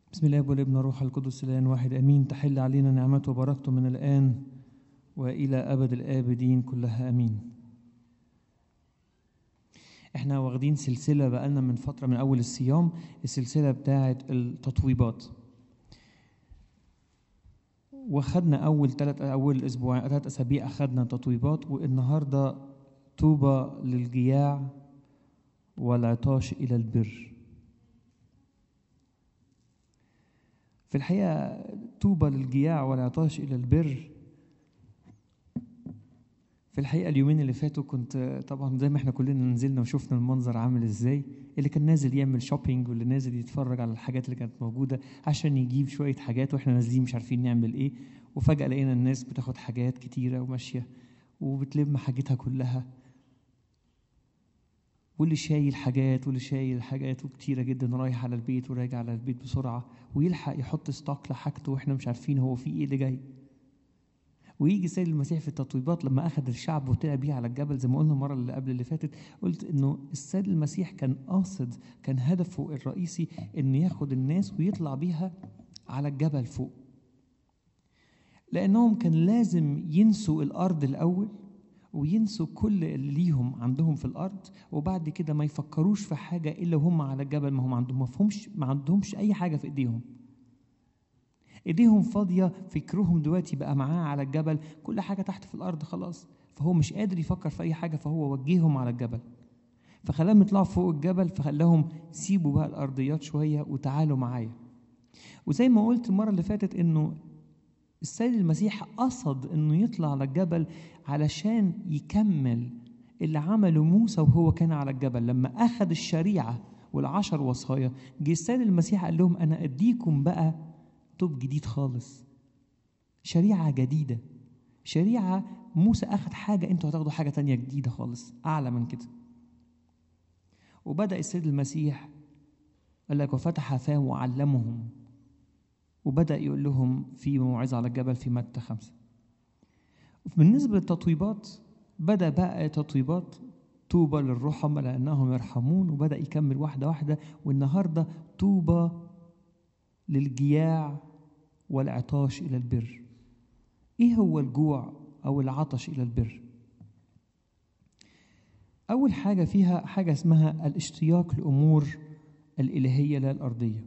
بسم الله والابن والروح القدس الان واحد امين تحل علينا نعمته وبركته من الان والى ابد الابدين كلها امين احنا واخدين سلسله بقالنا من فتره من اول الصيام السلسله بتاعه التطويبات واخدنا اول ثلاث اول اسبوع ثلاث اسابيع اخدنا تطويبات والنهارده طوبى للجياع والعطاش الى البر في الحقيقه طوبى للجياع والعطاش الى البر في الحقيقه اليومين اللي فاتوا كنت طبعا زي ما احنا كلنا نزلنا وشفنا المنظر عامل ازاي اللي كان نازل يعمل شوبينج واللي نازل يتفرج على الحاجات اللي كانت موجوده عشان يجيب شويه حاجات واحنا نازلين مش عارفين نعمل ايه وفجاه لقينا الناس بتاخد حاجات كتيره وماشيه وبتلم حاجتها كلها واللي شايل حاجات واللي شايل حاجات وكتيره جدا رايح على البيت وراجع على البيت بسرعه ويلحق يحط ستوك لحاجته واحنا مش عارفين هو في ايه اللي جاي ويجي سيد المسيح في التطويبات لما اخذ الشعب وطلع بيه على الجبل زي ما قلنا المره اللي قبل اللي فاتت قلت انه السيد المسيح كان قاصد كان هدفه الرئيسي انه ياخد الناس ويطلع بيها على الجبل فوق لانهم كان لازم ينسوا الارض الاول وينسوا كل اللي ليهم عندهم في الارض وبعد كده ما يفكروش في حاجه الا هم على الجبل ما هم عندهم مفهومش ما عندهمش اي حاجه في ايديهم ايديهم فاضيه فكرهم دلوقتي بقى معاه على الجبل كل حاجه تحت في الارض خلاص فهو مش قادر يفكر في اي حاجه فهو وجههم على الجبل فخلاهم يطلعوا فوق الجبل فخلاهم سيبوا بقى الارضيات شويه وتعالوا معايا وزي ما قلت المره اللي فاتت انه السيد المسيح قصد انه يطلع على الجبل علشان يكمل اللي عمله موسى وهو كان على الجبل لما اخذ الشريعه والعشر وصايا جه السيد المسيح قال لهم انا اديكم بقى طب جديد خالص شريعه جديده شريعه موسى اخذ حاجه انتوا هتاخدوا حاجه تانية جديده خالص اعلى من كده وبدا السيد المسيح قال لك وفتح فاه وعلمهم وبدأ يقول لهم في موعظة على الجبل في متى خمسة بالنسبة للتطويبات بدأ بقى تطويبات طوبى للرحمة لأنهم يرحمون وبدأ يكمل واحدة واحدة والنهاردة طوبى للجياع والعطاش إلى البر إيه هو الجوع أو العطش إلى البر أول حاجة فيها حاجة اسمها الاشتياق لأمور الإلهية لا الأرضية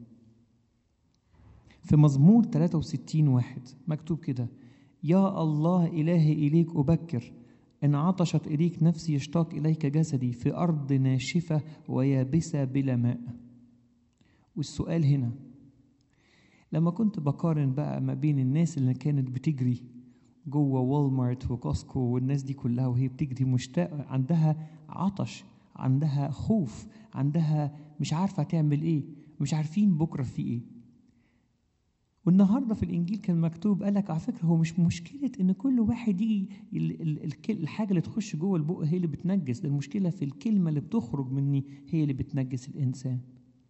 في مزمور 63 واحد مكتوب كده يا الله إلهي إليك أبكر إن عطشت إليك نفسي يشتاق إليك جسدي في أرض ناشفة ويابسة بلا ماء والسؤال هنا لما كنت بقارن بقى ما بين الناس اللي كانت بتجري جوه والمارت وكوسكو والناس دي كلها وهي بتجري مشتاقة عندها عطش عندها خوف عندها مش عارفة تعمل ايه مش عارفين بكرة في ايه والنهارده في الانجيل كان مكتوب قال لك على فكره هو مش مشكله ان كل واحد يجي الحاجه اللي تخش جوه البق هي اللي بتنجس ده المشكله في الكلمه اللي بتخرج مني هي اللي بتنجس الانسان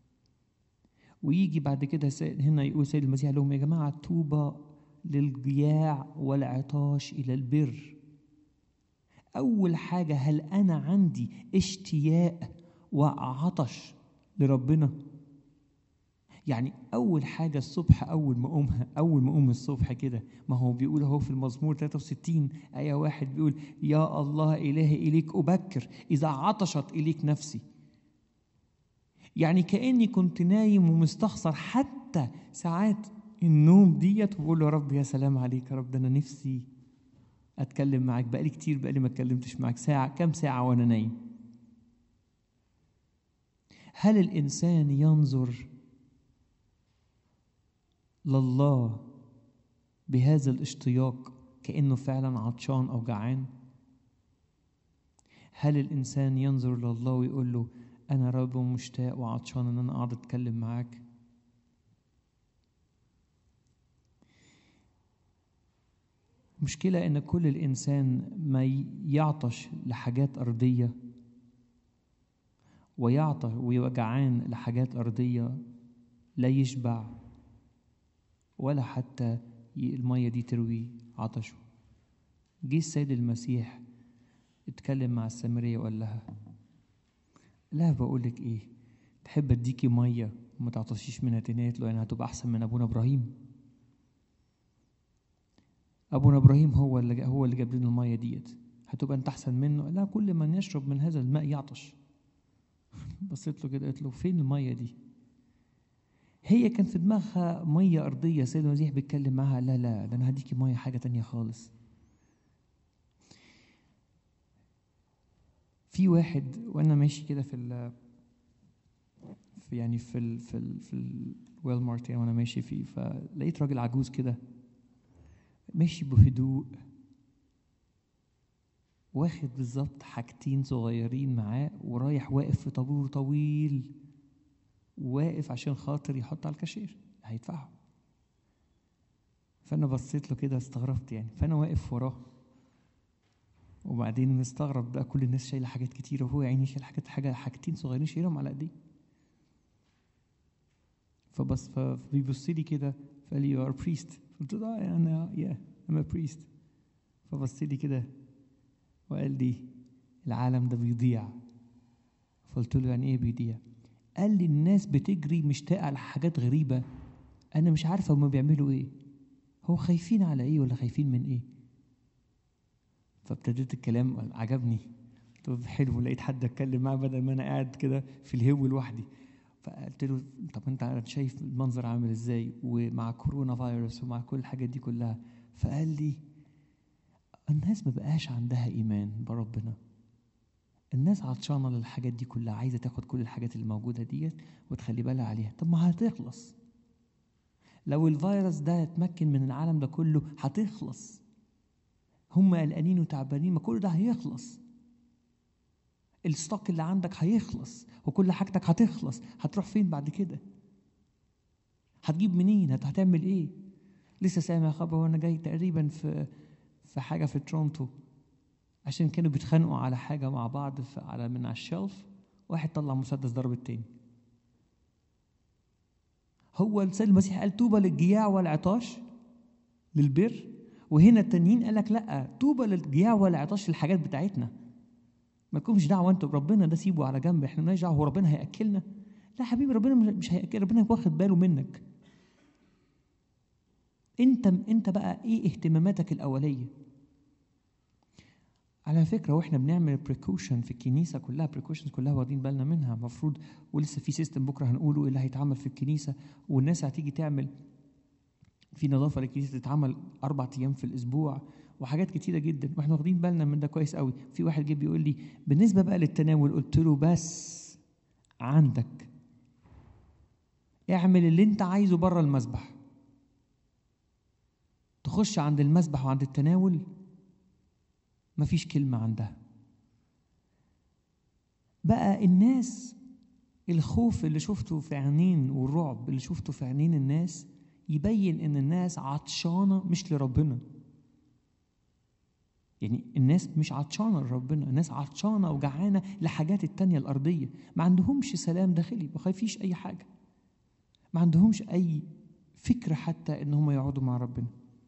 ويجي بعد كده هنا يقول سيد المسيح لهم يا جماعه طوبى للجياع والعطاش الى البر اول حاجه هل انا عندي اشتياق وعطش لربنا يعني أول حاجة الصبح أول ما أقومها أول ما أقوم الصبح كده ما هو بيقول أهو في المزمور 63 آية واحد بيقول يا الله إلهي إليك أبكر إذا عطشت إليك نفسي يعني كأني كنت نايم ومستخسر حتى ساعات النوم ديت وبقول له يا رب يا سلام عليك يا رب ده أنا نفسي أتكلم معاك بقالي كتير بقالي ما اتكلمتش معاك ساعة كام ساعة وأنا نايم هل الإنسان ينظر لله بهذا الاشتياق كأنه فعلا عطشان أو جعان هل الإنسان ينظر لله ويقول له أنا رب مشتاق وعطشان إن أنا أقعد أتكلم معاك مشكلة إن كل الإنسان ما يعطش لحاجات أرضية ويعطش ويبقى لحاجات أرضية لا يشبع ولا حتى المية دي تروي عطشه جه السيد المسيح اتكلم مع السامرية وقال لها لا بقولك ايه تحب اديكي مية وما تعطشيش منها تاني قالت له انا هتبقى احسن من ابونا ابراهيم ابونا ابراهيم هو اللي هو اللي جاب لنا الميه ديت هتبقى انت احسن منه لا كل من يشرب من هذا الماء يعطش بصيت له كده قلت له فين الميه دي هي كان في دماغها ميه ارضيه سيد المسيح بيتكلم معاها لا لا ده انا هديكي ميه حاجه تانية خالص في واحد وانا ماشي كده في ال في يعني في ال في ال في الويل مارت يعني وانا ماشي فيه فلقيت راجل عجوز كده ماشي بهدوء واخد بالظبط حاجتين صغيرين معاه ورايح واقف في طابور طويل واقف عشان خاطر يحط على الكاشير هيدفعه فانا بصيت له كده استغربت يعني فانا واقف وراه وبعدين مستغرب بقى كل الناس شايله حاجات كتيره وهو عيني شايل حاجات حاجه حاجتين صغيرين شايلهم على ايديه فبص فبيبص لي كده فقال لي يو ار بريست قلت له اه انا يا ام بريست فبص لي كده وقال لي العالم ده بيضيع فقلت له يعني ايه بيضيع قال لي الناس بتجري مشتاقه لحاجات غريبه انا مش عارفه هما بيعملوا ايه هو خايفين على ايه ولا خايفين من ايه فابتديت الكلام عجبني قلت له حلو لقيت حد اتكلم معاه بدل ما انا قاعد كده في الهو لوحدي فقلت له طب انت شايف المنظر عامل ازاي ومع كورونا فيروس ومع كل الحاجات دي كلها فقال لي الناس ما بقاش عندها ايمان بربنا الناس عطشانه للحاجات دي كلها عايزه تاخد كل الحاجات اللي موجوده ديت وتخلي بالها عليها طب ما هتخلص لو الفيروس ده اتمكن من العالم ده كله هتخلص هم قلقانين وتعبانين ما كل ده هيخلص الستوك اللي عندك هيخلص وكل حاجتك هتخلص هتروح فين بعد كده هتجيب منين هتعمل ايه لسه سامع خبر وانا جاي تقريبا في في حاجه في تورونتو عشان كانوا بيتخانقوا على حاجه مع بعض في على من على الشلف واحد طلع مسدس ضرب التاني هو السيد المسيح قال طوبى للجياع والعطاش للبر وهنا التانيين قال لك لا طوبى للجياع والعطاش الحاجات بتاعتنا ما لكمش دعوه انتوا بربنا ده سيبه على جنب احنا مالناش دعوه هو ربنا هياكلنا لا حبيبي ربنا مش هياكل ربنا واخد باله منك انت انت بقى ايه اهتماماتك الاوليه على فكره واحنا بنعمل بريكوشن في الكنيسه كلها بريكوشنز كلها واخدين بالنا منها المفروض ولسه في سيستم بكره هنقوله اللي هيتعمل في الكنيسه والناس هتيجي تعمل في نظافه للكنيسه تتعمل اربع ايام في الاسبوع وحاجات كتيره جدا واحنا واخدين بالنا من ده كويس قوي في واحد جه بيقول لي بالنسبه بقى للتناول قلت له بس عندك اعمل اللي انت عايزه بره المسبح تخش عند المسبح وعند التناول مفيش كلمة عندها بقى الناس الخوف اللي شفته في عينين والرعب اللي شفته في عينين الناس يبين ان الناس عطشانة مش لربنا يعني الناس مش عطشانة لربنا الناس عطشانة وجعانة لحاجات التانية الأرضية ما عندهمش سلام داخلي ما خايفيش أي حاجة ما عندهمش أي فكرة حتى إن هم يقعدوا مع ربنا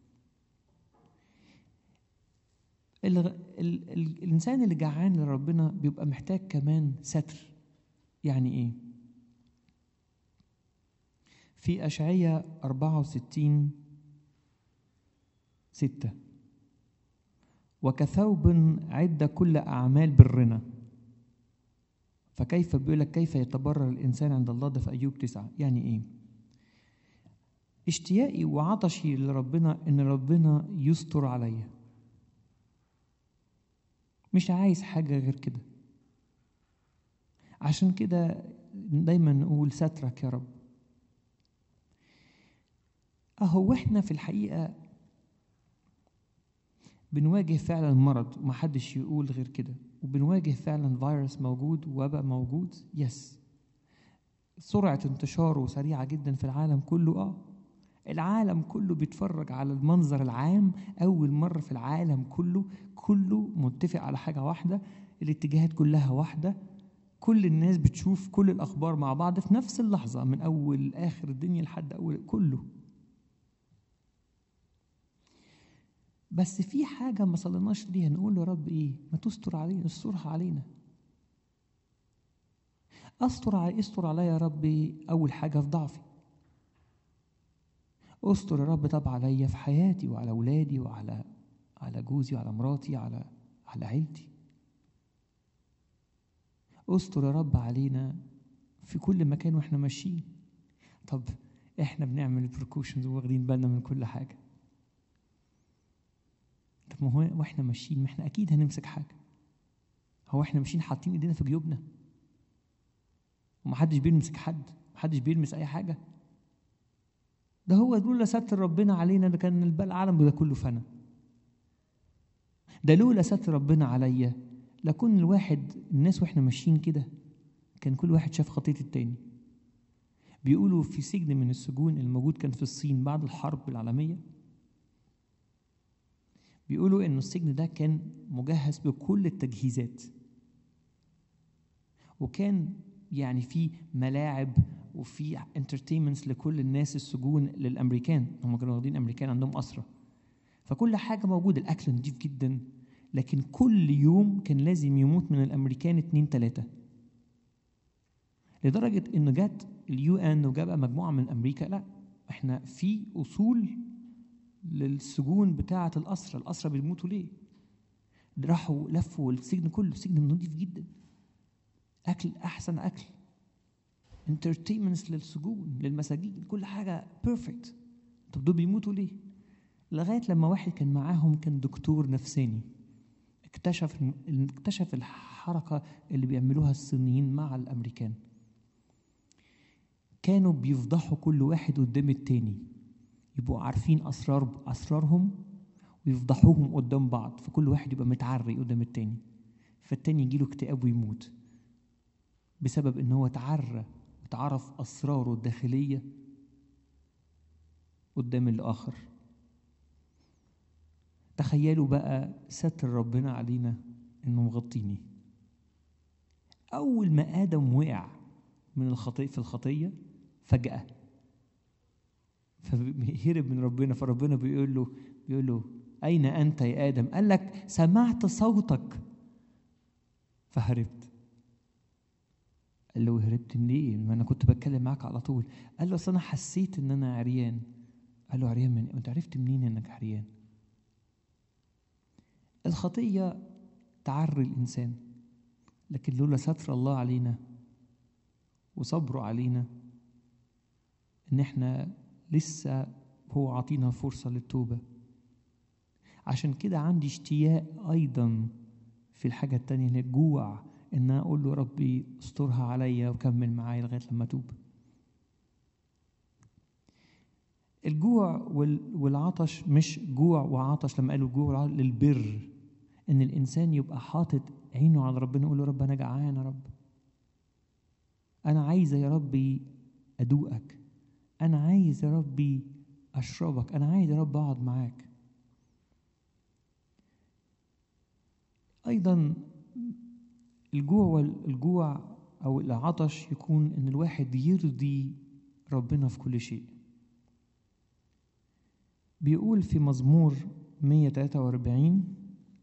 ال ال ال الإنسان اللي جعان لربنا بيبقى محتاج كمان ستر يعني إيه؟ في أشعية 64 ستة وكثوب عد كل أعمال برنا فكيف بيقول لك كيف يتبرر الإنسان عند الله ده في أيوب تسعة يعني إيه؟ اشتياقي وعطشي لربنا إن ربنا يستر عليا مش عايز حاجة غير كده عشان كده دايما نقول سترك يا رب أهو إحنا في الحقيقة بنواجه فعلا مرض ومحدش يقول غير كده وبنواجه فعلا فيروس موجود وباء موجود يس سرعة انتشاره سريعة جدا في العالم كله اه العالم كله بيتفرج على المنظر العام أول مرة في العالم كله كله متفق على حاجة واحدة الاتجاهات كلها واحدة كل الناس بتشوف كل الأخبار مع بعض في نفس اللحظة من أول آخر الدنيا لحد أول كله بس في حاجة ما صليناش ليها نقول يا رب إيه ما تستر علينا استرها علينا استر علي استر عليا يا ربي اول حاجه في ضعفي استر يا رب طب عليا في حياتي وعلى اولادي وعلى على جوزي وعلى مراتي على على عيلتي استر يا رب علينا في كل مكان واحنا ماشيين طب احنا بنعمل البريكوشنز واخدين بالنا من كل حاجه طب ما هو واحنا ماشيين ما احنا اكيد هنمسك حاجه هو احنا ماشيين حاطين ايدينا في جيوبنا ومحدش بيلمسك حد محدش بيلمس اي حاجه ده هو لولا ستر ربنا علينا ده كان العالم ده كله فنا ده لولا ستر ربنا عليا لكن الواحد الناس واحنا ماشيين كده كان كل واحد شاف خطيه التاني بيقولوا في سجن من السجون الموجود كان في الصين بعد الحرب العالميه بيقولوا انه السجن ده كان مجهز بكل التجهيزات وكان يعني في ملاعب وفي انترتينمنتس لكل الناس السجون للامريكان هم كانوا واخدين امريكان عندهم اسرى فكل حاجه موجوده الاكل نضيف جدا لكن كل يوم كان لازم يموت من الامريكان اتنين تلاته لدرجه انه جت اليو ان وجاب مجموعه من امريكا لا احنا في اصول للسجون بتاعه الاسرى الاسرى بيموتوا ليه راحوا لفوا السجن كله سجن نضيف جدا اكل احسن اكل انترتينمنتس للسجون للمساجين كل حاجه بيرفكت طب دول بيموتوا ليه لغايه لما واحد كان معاهم كان دكتور نفساني اكتشف اكتشف الحركه اللي بيعملوها الصينيين مع الامريكان كانوا بيفضحوا كل واحد قدام التاني يبقوا عارفين اسرار اسرارهم ويفضحوهم قدام بعض فكل واحد يبقى متعري قدام التاني فالتاني يجيله اكتئاب ويموت بسبب ان هو تعرى وتعرف اسراره الداخليه قدام الاخر تخيلوا بقى ستر ربنا علينا انه مغطيني اول ما ادم وقع من الخطيه في الخطيه فجاه فهرب من ربنا فربنا بيقول له بيقول له اين انت يا ادم قال لك سمعت صوتك فهربت قال له هربت من ايه ما انا كنت بتكلم معاك على طول قال له اصل انا حسيت ان انا عريان قال له عريان من انت عرفت منين انك عريان الخطيه تعري الانسان لكن لولا ستر الله علينا وصبره علينا ان احنا لسه هو عطينا فرصه للتوبه عشان كده عندي اشتياق ايضا في الحاجه التانية اللي جوع ان انا اقول له ربي استرها عليا وكمل معايا لغايه لما اتوب الجوع والعطش مش جوع وعطش لما قالوا جوع للبر ان الانسان يبقى حاطط عينه على ربنا يقول له رب انا جعان يا رب انا عايزه يا ربي ادوقك انا عايز يا ربي اشربك انا عايز يا رب اقعد معاك ايضا الجوع والجوع او العطش يكون ان الواحد يرضي ربنا في كل شيء بيقول في مزمور 143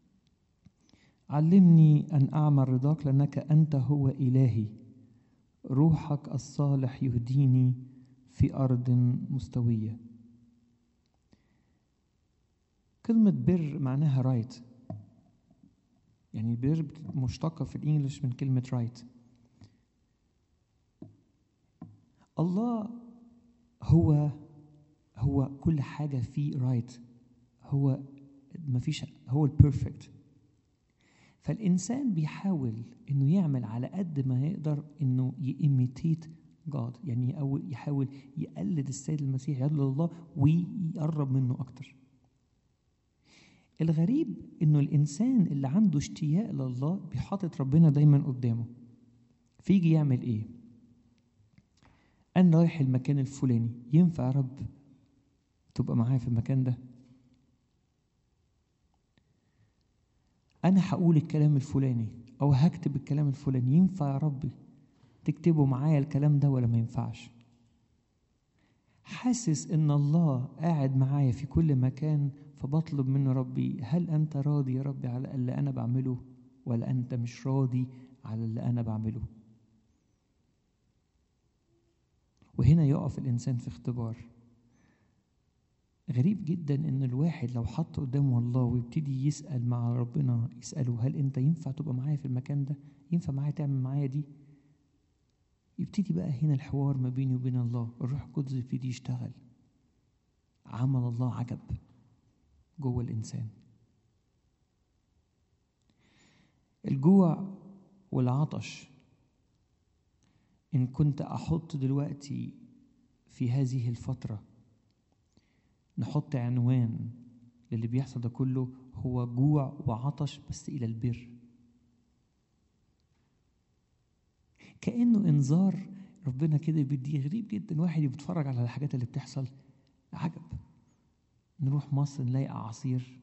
علمني ان اعمل رضاك لانك انت هو الهي روحك الصالح يهديني في ارض مستويه كلمه بر معناها رايت right. يعني بر مشتقة في الإنجليش من كلمة رايت الله هو هو كل حاجة فيه رايت هو ما فيش هو البيرفكت فالإنسان بيحاول إنه يعمل على قد ما يقدر إنه يإيميتيت جاد يعني أو يحاول يقلد السيد المسيح يقلد الله ويقرب منه أكتر الغريب انه الانسان اللي عنده اشتياق لله بيحاطط ربنا دايما قدامه فيجي يعمل ايه انا رايح المكان الفلاني ينفع يا رب تبقى معايا في المكان ده انا هقول الكلام الفلاني او هكتب الكلام الفلاني ينفع يا ربي تكتبه معايا الكلام ده ولا ما ينفعش حاسس ان الله قاعد معايا في كل مكان فبطلب منه ربي هل انت راضي يا ربي على اللي انا بعمله ولا انت مش راضي على اللي انا بعمله وهنا يقف الإنسان في اختبار غريب جدا إن الواحد لو حط قدامه الله ويبتدي يسأل مع ربنا يسأله هل أنت ينفع تبقى معايا في المكان ده؟ ينفع معايا تعمل معايا دي؟ يبتدي بقى هنا الحوار ما بيني وبين الله الروح القدس يبتدي يشتغل عمل الله عجب جوه الإنسان الجوع والعطش إن كنت أحط دلوقتي في هذه الفترة نحط عنوان للي بيحصل ده كله هو جوع وعطش بس إلى البر كأنه إنذار ربنا كده بيديه غريب جدا واحد بيتفرج على الحاجات اللي بتحصل عجب نروح مصر نلاقي أعاصير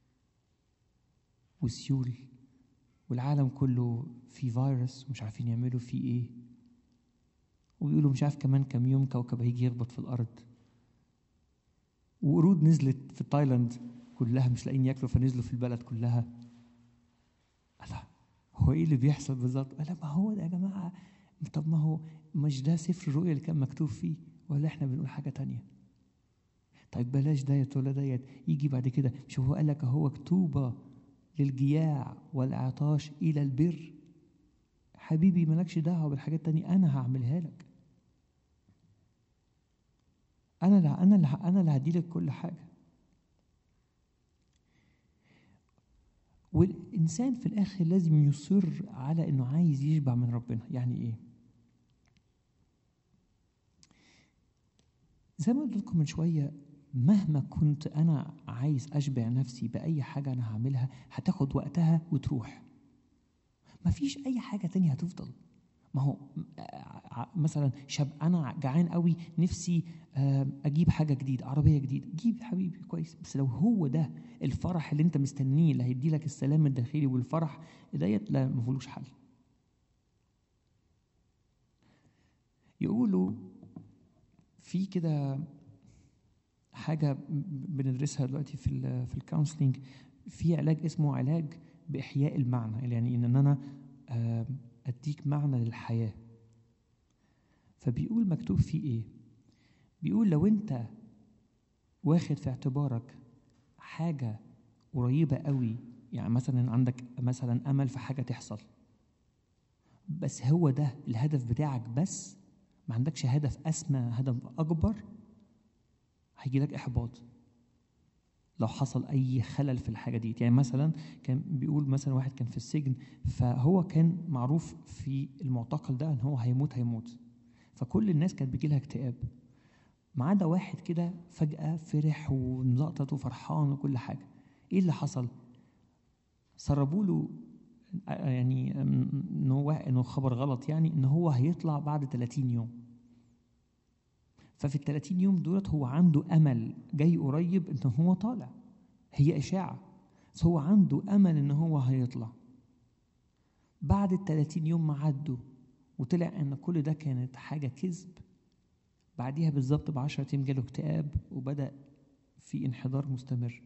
وسيول والعالم كله فيه فيروس ومش عارفين يعملوا فيه ايه وبيقولوا مش عارف كمان كام يوم كوكب هيجي يخبط في الارض وقرود نزلت في تايلاند كلها مش لاقيين ياكلوا فنزلوا في البلد كلها الله هو ايه اللي بيحصل بالظبط قال ما هو ده يا جماعه طب ما هو مش ده سفر الرؤيا اللي كان مكتوب فيه ولا احنا بنقول حاجه تانية طيب بلاش ديت ولا ديت يجي بعد كده مش هو قال لك هو كتوبه للجياع والعطاش إلى البر حبيبي مالكش دعوة بالحاجات التانية أنا هعملها لك أنا اللي أنا اللي أنا اللي هديلك كل حاجة والإنسان في الآخر لازم يصر على إنه عايز يشبع من ربنا يعني إيه؟ زي ما قلت لكم من شوية مهما كنت انا عايز اشبع نفسي باي حاجه انا هعملها هتاخد وقتها وتروح مفيش اي حاجه تانية هتفضل ما هو مثلا شاب انا جعان قوي نفسي اجيب حاجه جديده عربيه جديده جيب حبيبي كويس بس لو هو ده الفرح اللي انت مستنيه اللي هيدي لك السلام الداخلي والفرح ديت لا ما فيهوش حل يقولوا في كده حاجة بندرسها دلوقتي في ال في الكونسلنج في علاج اسمه علاج بإحياء المعنى يعني إن أنا أديك معنى للحياة فبيقول مكتوب فيه إيه بيقول لو أنت واخد في اعتبارك حاجة قريبة قوي يعني مثلا عندك مثلا أمل في حاجة تحصل بس هو ده الهدف بتاعك بس ما عندكش هدف أسمى هدف أكبر هيجي لك احباط لو حصل اي خلل في الحاجه دي يعني مثلا كان بيقول مثلا واحد كان في السجن فهو كان معروف في المعتقل ده ان هو هيموت هيموت فكل الناس كانت بيجي لها اكتئاب ما عدا واحد كده فجاه فرح ومزقطط وفرحان وكل حاجه ايه اللي حصل سربوا له يعني ان هو انه خبر غلط يعني ان هو هيطلع بعد 30 يوم ففي ال 30 يوم دولت هو عنده امل جاي قريب ان هو طالع هي اشاعه بس هو عنده امل ان هو هيطلع بعد ال 30 يوم ما عدوا وطلع ان كل ده كانت حاجه كذب بعديها بالظبط ب 10 ايام جاله اكتئاب وبدا في انحدار مستمر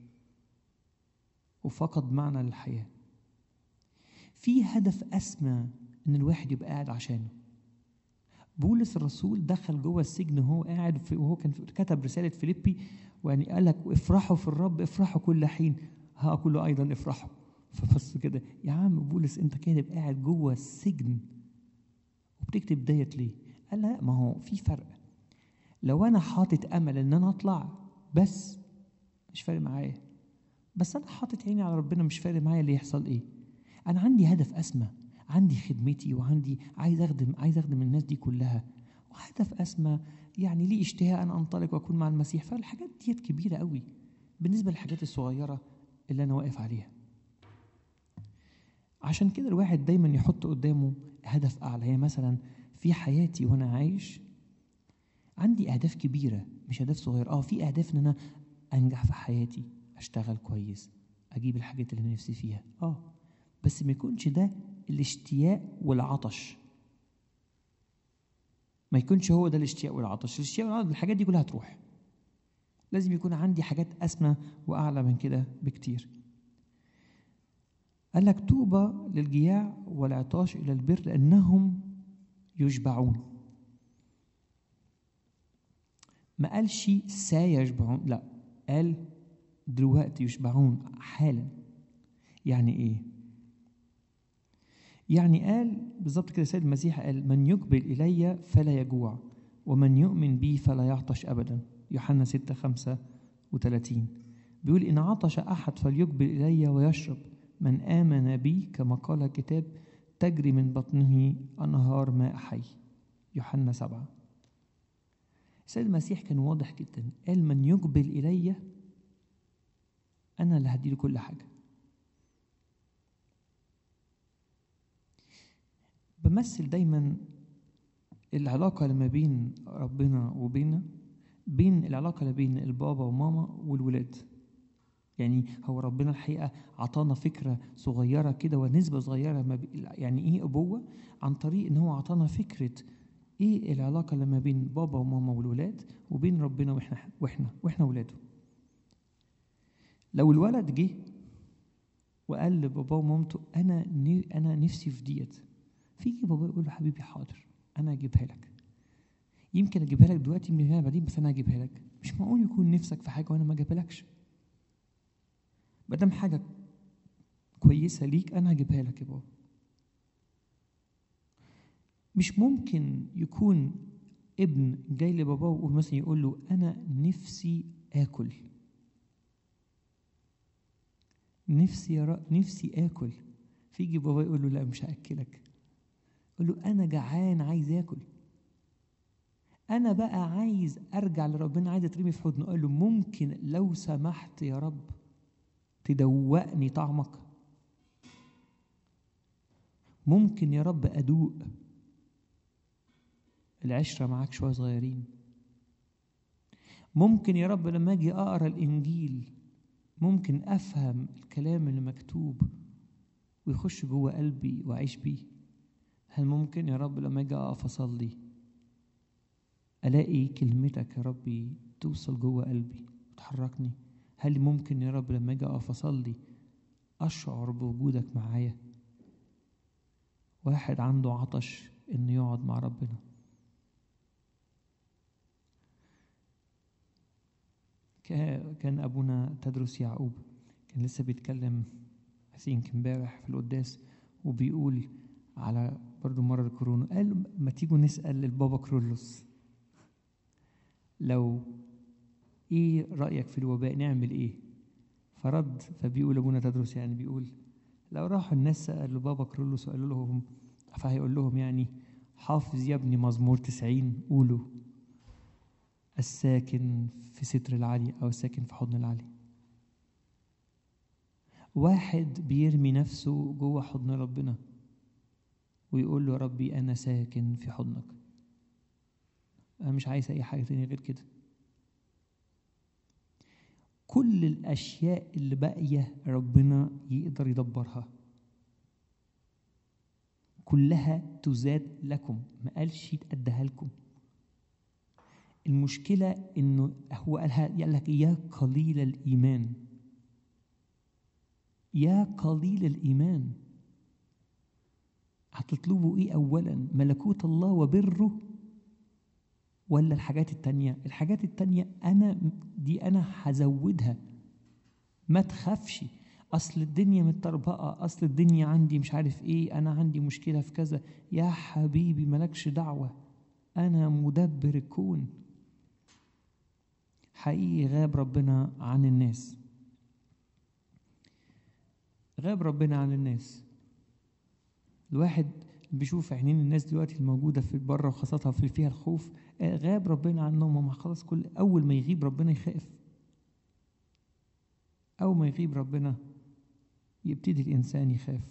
وفقد معنى للحياه في هدف اسمى ان الواحد يبقى قاعد عشانه بولس الرسول دخل جوه السجن وهو قاعد في وهو كان كتب رساله فيليبي ويعني قال لك افرحوا في الرب افرحوا كل حين ها اقول ايضا افرحوا فبص كده يا عم بولس انت كاتب قاعد جوه السجن وبتكتب ديت ليه؟ قال لا ما هو في فرق لو انا حاطط امل ان انا اطلع بس مش فارق معايا بس انا حاطط عيني على ربنا مش فارق معايا اللي يحصل ايه انا عندي هدف اسمى عندي خدمتي وعندي عايز اخدم عايز اخدم الناس دي كلها وهدف اسمى يعني ليه اشتهاء ان انطلق واكون مع المسيح فالحاجات ديت كبيره قوي بالنسبه للحاجات الصغيره اللي انا واقف عليها عشان كده الواحد دايما يحط قدامه هدف اعلى هي مثلا في حياتي وانا عايش عندي اهداف كبيره مش اهداف صغيره اه في اهداف ان انا انجح في حياتي اشتغل كويس اجيب الحاجات اللي نفسي فيها اه بس ما يكونش ده الاشتياق والعطش ما يكونش هو ده الاشتياق والعطش الاشتياق والعطش الحاجات دي كلها هتروح لازم يكون عندي حاجات أسمى وأعلى من كده بكتير قال لك طوبى للجياع والعطاش إلى البر لأنهم يشبعون ما قالش سيشبعون لا قال دلوقتي يشبعون حالا يعني ايه يعني قال بالظبط كده سيد المسيح قال من يقبل الي فلا يجوع ومن يؤمن بي فلا يعطش ابدا يوحنا 6 35 بيقول ان عطش احد فليقبل الي ويشرب من امن بي كما قال الكتاب تجري من بطنه انهار ماء حي يوحنا 7 السيد المسيح كان واضح جدا قال من يقبل الي انا اللي هديله كل حاجه بمثل دايما العلاقة اللي ما بين ربنا وبيننا بين العلاقة اللي بين البابا وماما والولاد يعني هو ربنا الحقيقة عطانا فكرة صغيرة كده ونسبة صغيرة ما بي يعني إيه أبوة عن طريق إن هو عطانا فكرة إيه العلاقة اللي ما بين بابا وماما والولاد وبين ربنا وإحنا وإحنا وإحنا ولاده لو الولد جه وقال لباباه ومامته أنا أنا نفسي في ديت فيجي بابا يقول له حبيبي حاضر انا اجيبها لك يمكن اجيبها لك دلوقتي من هنا بعدين بس انا اجيبها لك مش معقول يكون نفسك في حاجه وانا ما اجيبها ما دام حاجه كويسه ليك انا هجيبها لك يا بابا مش ممكن يكون ابن جاي لباباه ومثلا يقول له انا نفسي اكل نفسي يا نفسي اكل فيجي بابا يقول له لا مش هاكلك يقول له انا جعان عايز اكل انا بقى عايز ارجع لربنا عايز اترمي في حضنه قال له ممكن لو سمحت يا رب تدوقني طعمك ممكن يا رب ادوق العشره معاك شويه صغيرين ممكن يا رب لما اجي اقرا الانجيل ممكن افهم الكلام اللي مكتوب ويخش جوه قلبي واعيش بيه هل ممكن يا رب لما اجي اقف اصلي الاقي كلمتك يا ربي توصل جوه قلبي وتحركني هل ممكن يا رب لما اجي اقف اصلي اشعر بوجودك معايا واحد عنده عطش انه يقعد مع ربنا كان ابونا تدرس يعقوب كان لسه بيتكلم حسين امبارح في القداس وبيقول على برضو مرة الكورونا قال ما تيجوا نسأل للبابا كرولوس لو ايه رأيك في الوباء نعمل ايه فرد فبيقول ابونا تدرس يعني بيقول لو راحوا الناس سألوا بابا كرولوس وقالوا لهم فهيقول لهم يعني حافظ يا ابني مزمور تسعين قولوا الساكن في ستر العلي أو الساكن في حضن العلي واحد بيرمي نفسه جوه حضن ربنا ويقول له يا ربي أنا ساكن في حضنك أنا مش عايز أي حاجة تانية غير كده كل الأشياء اللي باقية ربنا يقدر يدبرها كلها تزاد لكم ما قالش أديها لكم المشكلة إنه هو قالها قال لك يا قليل الإيمان يا قليل الإيمان هتطلبوا ايه اولا ملكوت الله وبره ولا الحاجات التانية الحاجات التانية انا دي انا هزودها ما تخافش اصل الدنيا متطربقه اصل الدنيا عندي مش عارف ايه انا عندي مشكله في كذا يا حبيبي مالكش دعوه انا مدبر الكون حقيقي غاب ربنا عن الناس غاب ربنا عن الناس الواحد بيشوف عينين الناس دلوقتي الموجودة في بره وخاصة في اللي فيها الخوف غاب ربنا عنهم هم خلاص كل أول ما يغيب ربنا يخاف أول ما يغيب ربنا يبتدي الإنسان يخاف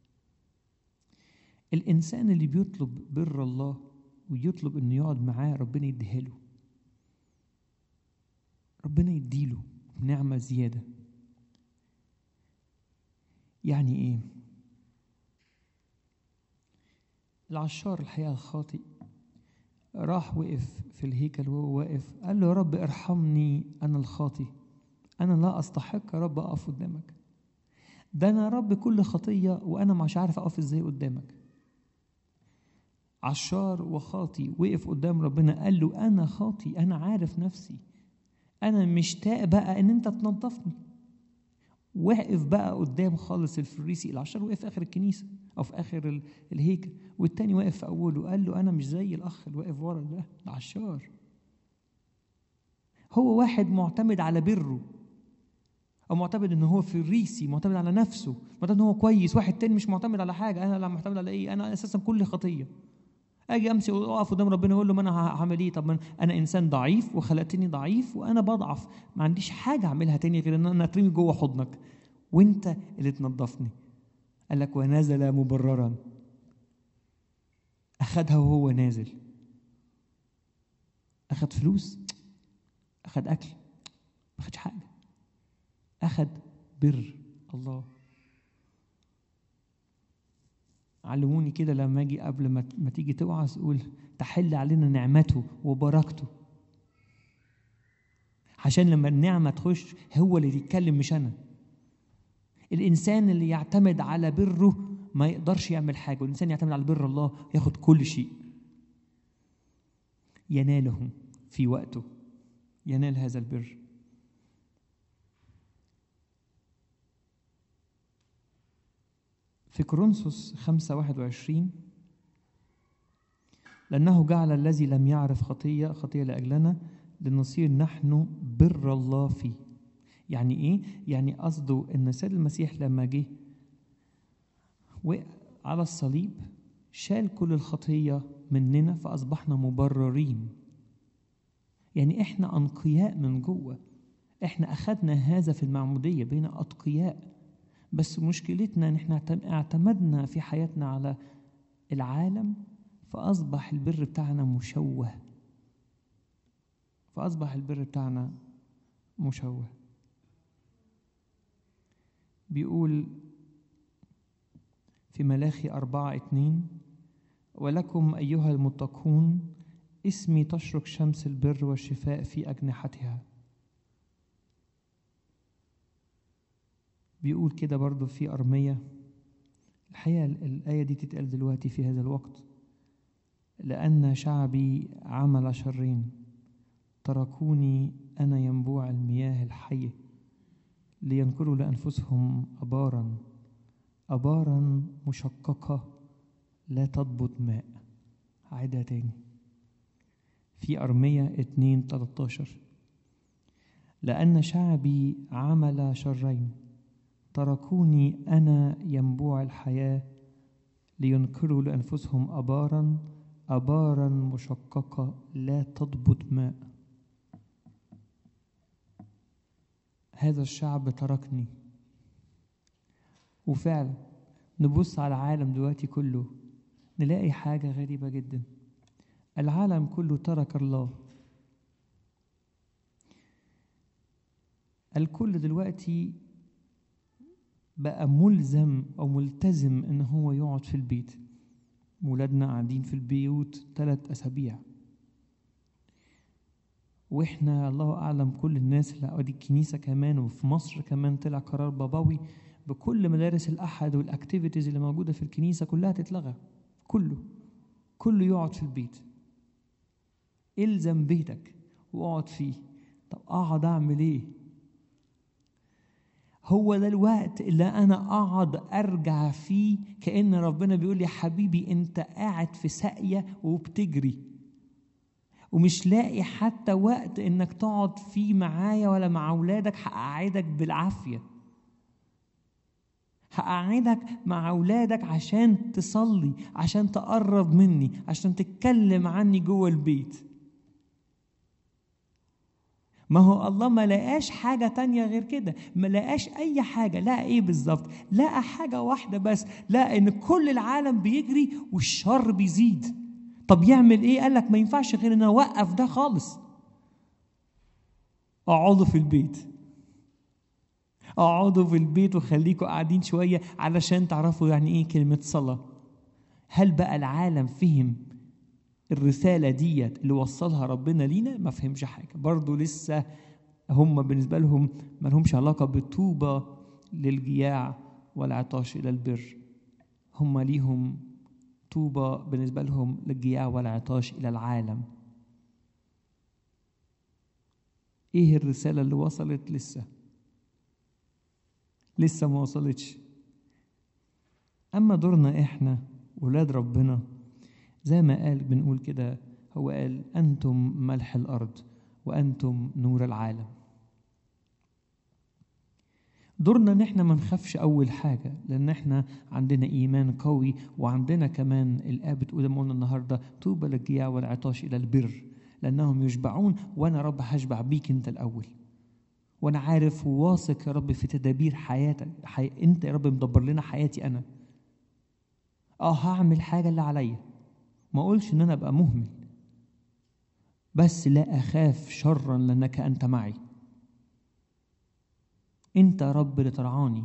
الإنسان اللي بيطلب بر الله ويطلب إنه يقعد معاه ربنا يديها له ربنا يديله نعمة زيادة يعني إيه؟ العشار الحقيقة الخاطئ راح وقف في الهيكل وهو واقف قال له يا رب ارحمني أنا الخاطي أنا لا أستحق يا رب أقف قدامك ده أنا يا رب كل خطية وأنا مش عارف أقف إزاي قدامك عشار وخاطي وقف قدام ربنا قال له انا خاطي انا عارف نفسي انا مشتاق بقى ان انت تنظفني وقف بقى قدام خالص الفريسي العشار وقف في اخر الكنيسه او في اخر ال- الهيكل والتاني واقف في اوله قال له انا مش زي الاخ اللي واقف ورا ده العشار هو واحد معتمد على بره او معتمد ان هو فريسي معتمد على نفسه معتمد ان هو كويس واحد تاني مش معتمد على حاجه انا لا معتمد على ايه انا اساسا كل خطيه اجي امشي اقف قدام ربنا اقول له ما انا هعمل ايه طب ما أنا- انا انسان ضعيف وخلقتني ضعيف وانا بضعف ما عنديش حاجه اعملها تاني غير ان انا اترمي جوه حضنك وانت اللي تنظفني قال لك ونزل مبررا اخدها وهو نازل اخد فلوس اخد اكل ما اخدش حاجه اخد بر الله علموني كده لما اجي قبل ما ما تيجي توعظ قول تحل علينا نعمته وبركته عشان لما النعمه تخش هو اللي يتكلم مش انا الانسان اللي يعتمد على بره ما يقدرش يعمل حاجه والانسان يعتمد على بر الله ياخد كل شيء يناله في وقته ينال هذا البر في كورنثوس 5 21 لأنه جعل الذي لم يعرف خطية خطية لأجلنا لنصير نحن بر الله فيه يعني إيه؟ يعني قصده إن السيد المسيح لما جه وقع على الصليب شال كل الخطية مننا فأصبحنا مبررين يعني إحنا أنقياء من جوه إحنا أخذنا هذا في المعمودية بين أتقياء بس مشكلتنا ان احنا اعتم- اعتمدنا في حياتنا على العالم فاصبح البر بتاعنا مشوه فاصبح البر بتاعنا مشوه بيقول في ملاخي أربعة اتنين ولكم أيها المتقون اسمي تشرق شمس البر والشفاء في أجنحتها بيقول كده برضو في أرمية الحقيقة ال- الآية دي تتقال دلوقتي في هذا الوقت لأن شعبي عمل شرين تركوني أنا ينبوع المياه الحية لينكروا لأنفسهم أبارا أبارا مشققة لا تضبط ماء عيدها تاني في أرمية 2 13 لأن شعبي عمل شرين تركوني أنا ينبوع الحياة لينكروا لأنفسهم أبارا أبارا مشققة لا تضبط ماء هذا الشعب تركني وفعلا نبص على العالم دلوقتي كله نلاقي حاجة غريبة جدا العالم كله ترك الله الكل دلوقتي بقى ملزم او ملتزم ان هو يقعد في البيت ولادنا قاعدين في البيوت ثلاث اسابيع واحنا الله اعلم كل الناس اللي قاعدين الكنيسه كمان وفي مصر كمان طلع قرار بابوي بكل مدارس الاحد والاكتيفيتيز اللي موجوده في الكنيسه كلها تتلغى كله كله يقعد في البيت الزم بيتك واقعد فيه طب اقعد اعمل ايه هو ده الوقت اللي انا اقعد ارجع فيه كان ربنا بيقول لي يا حبيبي انت قاعد في ساقيه وبتجري ومش لاقي حتى وقت انك تقعد فيه معايا ولا مع اولادك هقعدك بالعافيه هقعدك مع اولادك عشان تصلي عشان تقرب مني عشان تتكلم عني جوه البيت ما هو الله ما لقاش حاجة تانية غير كده ما لقاش أي حاجة لقى إيه بالظبط لقى حاجة واحدة بس لقى إن كل العالم بيجري والشر بيزيد طب يعمل إيه قال لك ما ينفعش غير إن أوقف ده خالص اقعدوا في البيت اقعدوا في البيت وخليكوا قاعدين شوية علشان تعرفوا يعني إيه كلمة صلاة هل بقى العالم فهم الرسالة ديت اللي وصلها ربنا لينا ما فهمش حاجة برضو لسه هم بالنسبة لهم ما لهمش علاقة بالطوبة للجياع والعطاش إلى البر هم ليهم طوبى بالنسبة لهم للجياع والعطاش إلى العالم إيه الرسالة اللي وصلت لسه لسه ما وصلتش أما دورنا إحنا ولاد ربنا زي ما قال بنقول كده هو قال أنتم ملح الأرض وأنتم نور العالم دورنا ان احنا ما نخافش اول حاجه لان احنا عندنا ايمان قوي وعندنا كمان الايه بتقول زي ما قلنا النهارده طوبى للجياع والعطاش الى البر لانهم يشبعون وانا رب هشبع بيك انت الاول وانا عارف وواثق يا رب في تدابير حياتك حي... انت يا رب مدبر لنا حياتي انا اه هعمل حاجه اللي عليا ما اقولش ان انا ابقى مهمل بس لا اخاف شرا لانك انت معي انت يا رب اللي ترعاني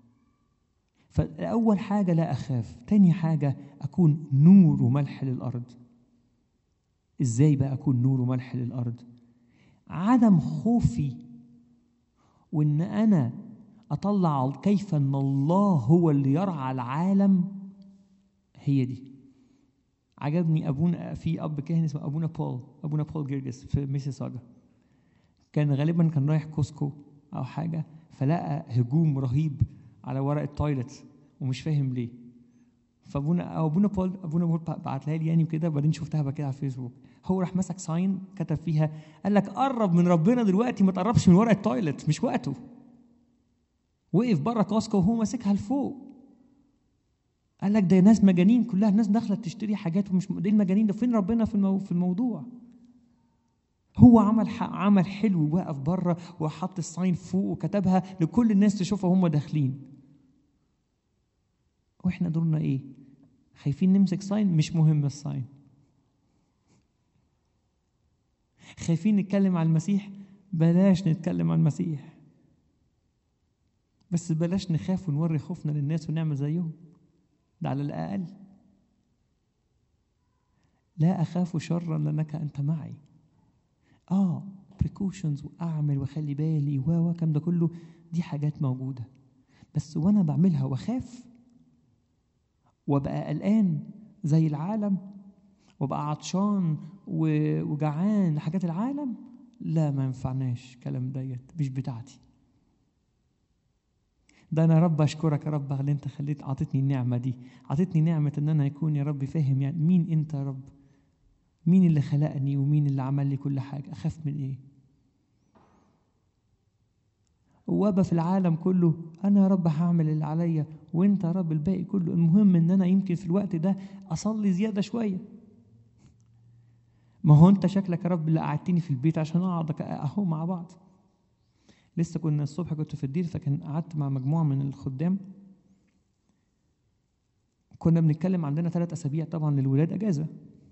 فاول حاجه لا اخاف تاني حاجه اكون نور وملح للارض ازاي بقى اكون نور وملح للارض عدم خوفي وان انا اطلع كيف ان الله هو اللي يرعى العالم هي دي عجبني ابونا في اب كاهن اسمه ابونا بول ابونا بول جيرجس في ميسيساجا كان غالبا كان رايح كوسكو او حاجه فلقى هجوم رهيب على ورق التويلت ومش فاهم ليه فابونا او ابونا بول ابونا بول بعتها لي يعني وكده بعدين شفتها بقى كده على الفيسبوك هو راح مسك ساين كتب فيها قال لك قرب من ربنا دلوقتي ما تقربش من ورق التويلت مش وقته وقف بره كاسكو وهو ماسكها لفوق قال لك ده ناس مجانين كلها الناس داخله تشتري حاجات ومش دي المجانين ده فين ربنا في المو... في الموضوع هو عمل عمل حلو وقف بره وحط الصين فوق وكتبها لكل الناس تشوفها هم داخلين واحنا دورنا ايه خايفين نمسك صين مش مهم الصين خايفين نتكلم عن المسيح بلاش نتكلم عن المسيح بس بلاش نخاف ونوري خوفنا للناس ونعمل زيهم ده على الأقل لا أخاف شرا لأنك أنت معي آه بريكوشنز وأعمل وأخلي بالي و و كم ده كله دي حاجات موجودة بس وأنا بعملها وأخاف وأبقى قلقان زي العالم وأبقى عطشان وجعان لحاجات العالم لا ما ينفعناش كلام ديت مش بتاعتي ده انا يا رب اشكرك يا رب اللي انت خليت اعطيتني النعمه دي اعطيتني نعمه ان انا يكون يا رب فاهم يعني مين انت يا رب مين اللي خلقني ومين اللي عمل لي كل حاجه اخاف من ايه وابا في العالم كله انا يا رب هعمل اللي عليا وانت يا رب الباقي كله المهم ان انا يمكن في الوقت ده اصلي زياده شويه ما هو انت شكلك يا رب اللي قعدتني في البيت عشان اقعد اهو مع بعض لسه كنا الصبح كنت في الدير فكان قعدت مع مجموعه من الخدام كنا بنتكلم عندنا ثلاث اسابيع طبعا للولاد اجازه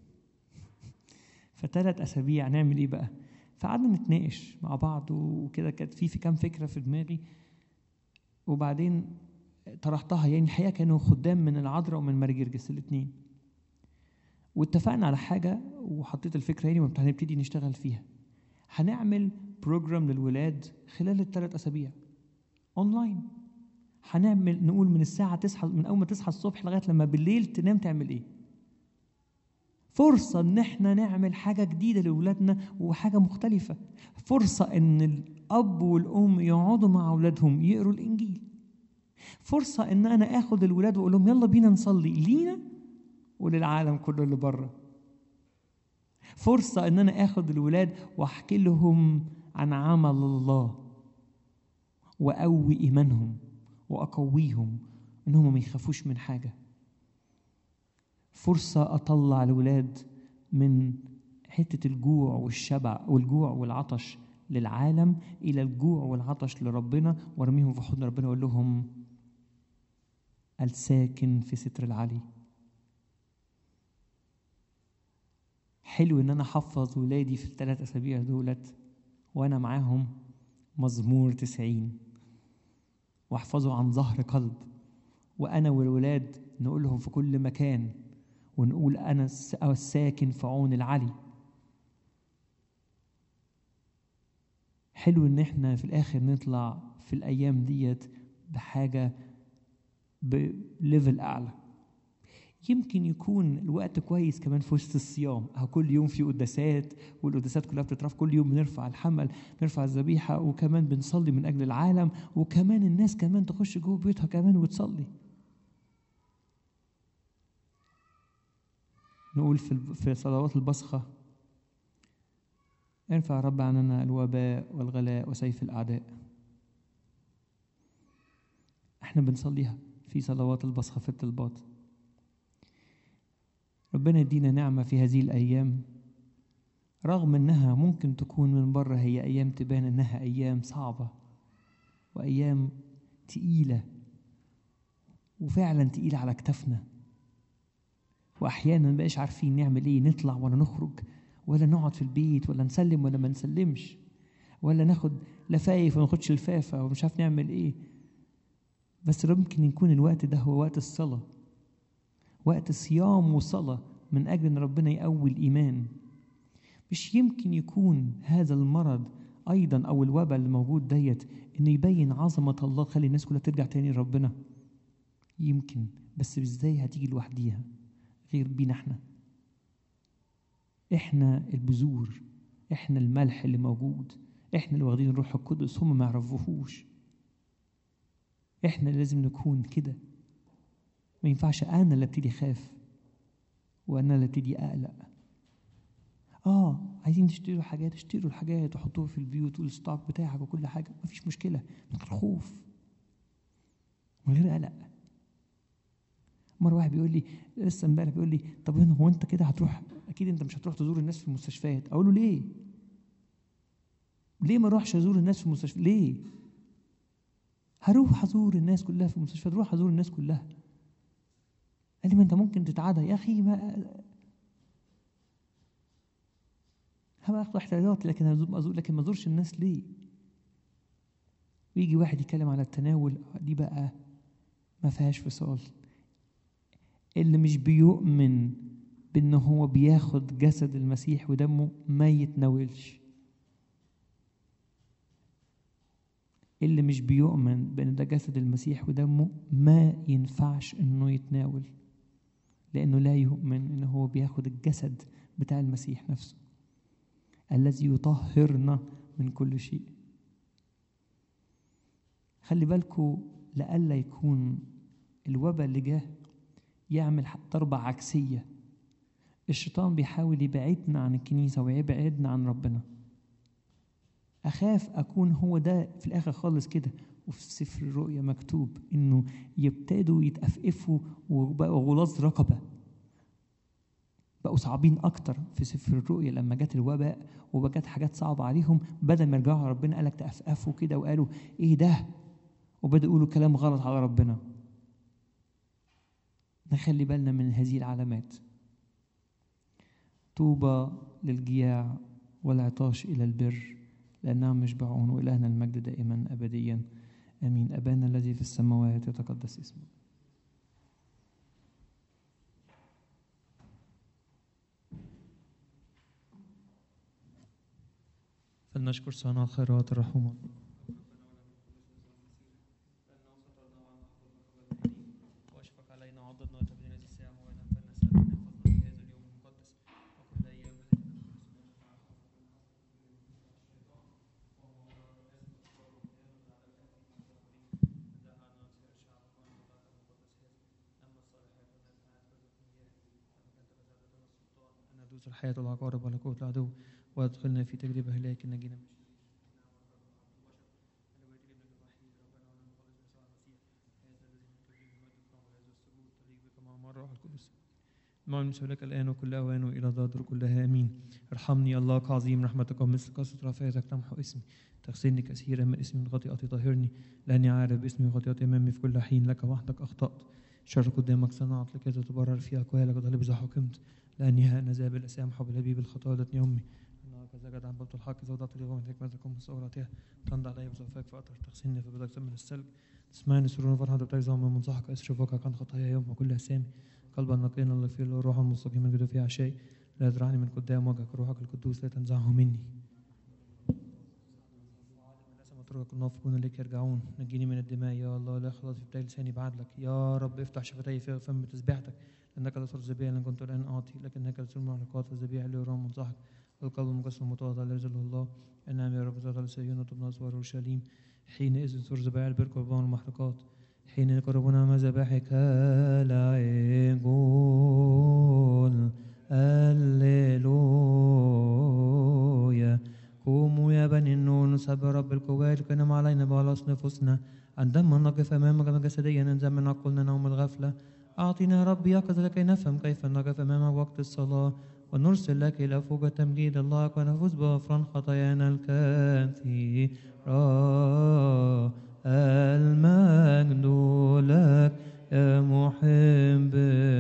فثلاث اسابيع نعمل ايه بقى فقعدنا نتناقش مع بعض وكده كانت في في كام فكره في دماغي وبعدين طرحتها يعني الحقيقه كانوا خدام من العذراء ومن مارجرجس الاثنين واتفقنا على حاجه وحطيت الفكره يعني وهنبتدي نشتغل فيها هنعمل بروجرام للولاد خلال الثلاث اسابيع اونلاين هنعمل نقول من الساعه 9 من اول ما تصحى الصبح لغايه لما بالليل تنام تعمل ايه فرصة إن إحنا نعمل حاجة جديدة لأولادنا وحاجة مختلفة فرصة إن الأب والأم يقعدوا مع أولادهم يقروا الإنجيل فرصة إن أنا آخد الولاد وأقول لهم يلا بينا نصلي لينا وللعالم كله اللي بره فرصة إن أنا آخد الولاد وأحكي لهم عن عمل الله وأقوي إيمانهم وأقويهم إنهم ما يخافوش من حاجة فرصة أطلع الولاد من حتة الجوع والشبع والجوع والعطش للعالم إلى الجوع والعطش لربنا وارميهم في حضن ربنا وأقول لهم الساكن في ستر العلي حلو ان انا احفظ ولادي في الثلاث اسابيع دولت وانا معاهم مزمور تسعين واحفظه عن ظهر قلب وانا والولاد نقول لهم في كل مكان ونقول انا الساكن في عون العلي حلو ان احنا في الاخر نطلع في الايام ديت بحاجه بليفل اعلى يمكن يكون الوقت كويس كمان في وسط الصيام أهو كل يوم في قداسات والقداسات كلها بتترفع كل يوم بنرفع الحمل بنرفع الذبيحة وكمان بنصلي من أجل العالم وكمان الناس كمان تخش جوه بيوتها كمان وتصلي نقول في في صلوات البصخة ارفع يا رب عننا الوباء والغلاء وسيف الأعداء احنا بنصليها في صلوات البصخة في الطلبات ربنا يدينا نعمة في هذه الأيام رغم إنها ممكن تكون من بره هي أيام تبان إنها أيام صعبة وأيام تقيلة وفعلا تقيلة على كتافنا وأحيانا مبقاش عارفين نعمل إيه نطلع ولا نخرج ولا نقعد في البيت ولا نسلم ولا ما نسلمش ولا ناخد لفايف وما ناخدش لفافة ومش عارف نعمل إيه بس ممكن يكون الوقت ده هو وقت الصلاة وقت صيام وصلاة من أجل أن ربنا يقوي الإيمان مش يمكن يكون هذا المرض أيضا أو الوباء اللي موجود ديت إنه يبين عظمة الله خلي الناس كلها ترجع تاني لربنا يمكن بس إزاي هتيجي لوحديها غير بينا إحنا إحنا البذور إحنا الملح اللي موجود إحنا اللي واخدين الروح القدس هم ما يعرفوهوش إحنا اللي لازم نكون كده ما ينفعش انا اللي ابتدي اخاف وانا اللي ابتدي اقلق اه عايزين تشتروا حاجات اشتروا الحاجات وحطوها في البيوت والستوك بتاعك وكل حاجه مفيش مشكله من غير خوف من غير قلق مره واحد بيقول لي لسه امبارح بيقول لي طب هو انت كده هتروح اكيد انت مش هتروح تزور الناس في المستشفيات اقول له ليه ليه ما اروحش ازور الناس في المستشفى ليه هروح ازور الناس كلها في المستشفى اروح ازور الناس كلها قال لي ما انت ممكن تتعدى يا اخي ما هبقى اخد احتياطاتي لكن أزور لكن ما ازورش الناس ليه؟ ويجي واحد يتكلم على التناول دي بقى ما فيهاش فصال اللي مش بيؤمن بان هو بياخد جسد المسيح ودمه ما يتناولش اللي مش بيؤمن بان ده جسد المسيح ودمه ما ينفعش انه يتناول لأنه لا يؤمن إن هو بياخد الجسد بتاع المسيح نفسه الذي يطهرنا من كل شيء خلي بالكوا لئلا يكون الوباء اللي جه يعمل ضربة عكسية الشيطان بيحاول يبعدنا عن الكنيسة ويبعدنا عن ربنا أخاف أكون هو ده في الآخر خالص كده وفي سفر الرؤيا مكتوب انه يبتدوا يتأفئفوا وبقوا غلاظ رقبة بقوا صعبين اكتر في سفر الرؤيا لما جت الوباء وجت حاجات صعبة عليهم بدل ما يرجعوا على ربنا قالك تأفأفوا كده وقالوا ايه ده وبدأوا يقولوا كلام غلط على ربنا نخلي بالنا من هذه العلامات طوبى للجياع والعطاش إلى البر لأنهم يشبعون وإلهنا المجد دائما أبديا آمين أبانا الذي في السماوات يتقدس اسمك فلنشكر صانع الخيرات الرحوم واشفق علينا وعضدنا وتبنينا هذه الساعة موعدا فلنسأل أن يحفظنا في هذا اليوم المقدس وكل أيام ندوس الحياة والعقارب على قوة العدو وادخلنا في تجربة لكن نجينا من الروح القدس مع المسؤولك الآن وكل أوان وإلى ظهر كلها آمين ارحمني الله كعظيم رحمتك ومثل قصة رفاعتك تمحو اسمي تغسلني كثيرا من اسمي من خطيئتي طهرني لأني عارف باسمي وخطيئتي أمامي في كل حين لك وحدك أخطأت شر قدامك صنعت لكي تتبرر في أقوالك وتغلب إذا حكمت لأني ها أنا ذاب الأسامح وبالهبيب الخطايا ولتني أمي أنها كذا جد عبدت الحق إذا وضعت لي غمة حكمتكم بصورتها تنضع علي بزوفاك فأطر تغسلني في بدك من السلب تسمعني سرور فرحة بتجزع من منصحك أسر وجهك عن خطايا يوم وكل أسامي قلبا نقيا الله فيه له روحا مستقيما جد فيها شيء لا يدرعني من قدام وجهك روحك القدوس لا تنزعه مني اتركك المنافقون اليك يرجعون نجيني من الدماء يا الله لا خلاص في لساني بعدلك يا رب افتح شفتي في فم تسبيحتك إنك لا ترى ذبيحة لأن كنت الآن أعطي لكنك لتسلم محرقات والذبيحة اللي يرام منصحك القلب المكسر المتواضع لا يرزله الله النعم يا رب تعالى سيون وتبنى أسوار أورشليم حينئذ ترى ذبائح البر قربان المحرقات حين يقربون أمام ذبائحك لا يقول هللويا قوموا يا بني النور نسبح رب القوات كنم علينا بخلاص نفوسنا عندما نقف أمامك جسديا ننزل من عقولنا نوم الغفلة أعطنا يا رب يقظة لكي نفهم كيف نقف أمامك وقت الصلاة ونرسل لك إلى فوق تمجيد الله ونفوز بغفران خطايانا الكثيرة المجد لك يا محب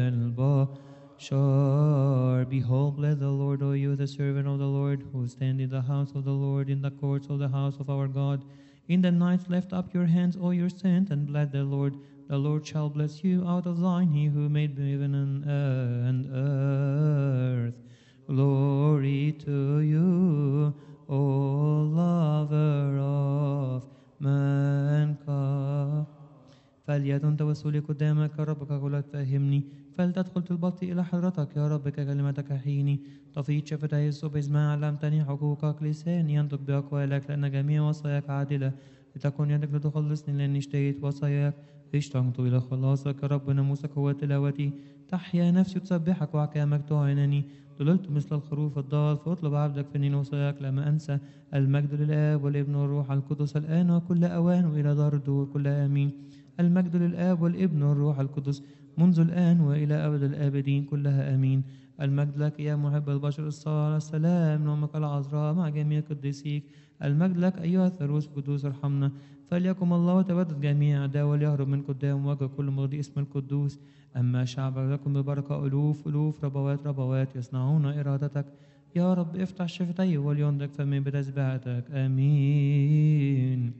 البشر Behold, bless the Lord, O you, the servant of the Lord, who stand in the house of the Lord, in the courts of the house of our God. In the night lift up your hands, O your saint, and bless the Lord. The Lord shall bless you out of Zion, he who made heaven and, and earth. Glory to you, O lover of mankind. فليكن توسلي قدامك يا رب كقولك فهمني فلتدخل في البطء إلى حضرتك يا رب ككلمتك حيني تفيض شفتي الصبح ما علمتني حقوقك لساني ينطق بأقوالك لأن جميع وصاياك عادلة لتكن يدك لتخلصني لأني اشتهيت وصاياك اشتقت إلى خلاصك يا رب ناموسك هو تلاوتي تحيا نفسي تسبحك وأحكامك تعينني ضللت مثل الخروف الضال فاطلب عبدك فإني وصاياك لما أنسى المجد للآب والابن والروح القدس الآن وكل أوان وإلى دار الدور كلها آمين المجد للآب والابن والروح القدس منذ الآن وإلى أبد الآبدين كلها آمين المجد لك يا محب البشر الصالح السلام نومك العذراء مع جميع قديسيك المجد لك أيها الثالوث القدوس ارحمنا فليكن الله وتبدد جميع أعداء وليهرب من قدام وجه كل مرضي اسم القدوس أما شعبك لكم ببركة ألوف ألوف ربوات ربوات يصنعون إرادتك يا رب افتح شفتي ولينضج فمن بتسبيحتك آمين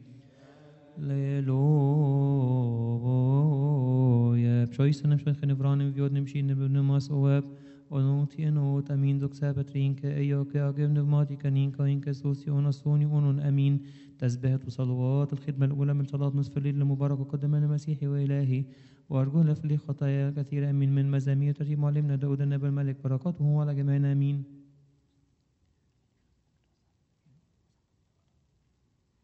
Halleluja. Prøysen er skjønne vrane vi gjør nemskine bevne mas og og nå til nå amin dok sabat rinke ايوك يا جبن بماتك نينك وينك سوسي ونصوني ونون امين تسبيحة وصلوات الخدمة الأولى من صلاة نصف الليل المبارك وقدمنا مسيحي وإلهي وأرجو لي خطايا كثيرة امين من مزامير ترتيب معلمنا داود النبي الملك بركاته على جميعنا امين